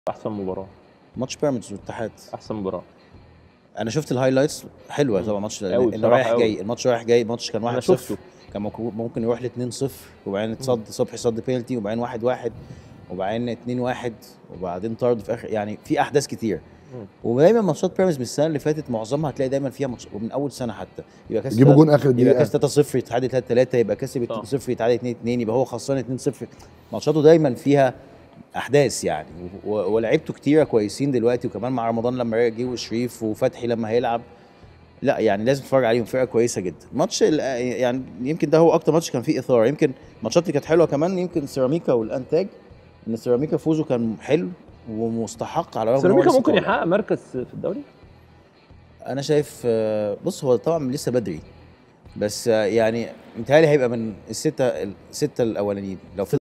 احسن مباراه ماتش بيراميدز والاتحاد احسن مباراه انا شفت الهايلايتس حلوه طبعا ماتش أوي اللي بصراحة رايح أوي. جاي الماتش رايح جاي الماتش كان 1 انا 0 شفته كان ممكن- ممكن يروح ل 2 0 وبعدين اتصد صبحي صد بينالتي وبعدين 1 1 وبعدين 2 1 وبعدين طرد في اخر يعني في احداث كتير مم. ودايما ماتشات بيراميدز من السنه اللي فاتت معظمها هتلاقي دايما فيها ماتش ومن اول سنه حتى يبقى كاس يجيبوا جون اخر يبقى دقيقه كاس 3 0 يتعادل 3 3 يبقى كسب صح. 2 0 يتعادل 2 2 يبقى هو خسران 2 0 ماتشاته دايما فيها احداث يعني و- و- ولعيبته كتيره كويسين دلوقتي وكمان مع رمضان لما رجع جه وشريف وفتحي لما هيلعب لا يعني لازم تتفرج عليهم فرقه كويسه جدا ماتش ال- يعني يمكن ده هو اكتر ماتش كان فيه اثاره يمكن الماتشات اللي كانت حلوه كمان يمكن سيراميكا والانتاج ان سيراميكا فوزه كان حلو ومستحق على الرغم إن هو سيراميكا لسه ممكن طالع. يحقق مركز في الدوري انا شايف آه، بص هو طبعا لسه بدري بس آه، يعني متهيألي هيبقى من الستة الستة الأولانيين لو فضل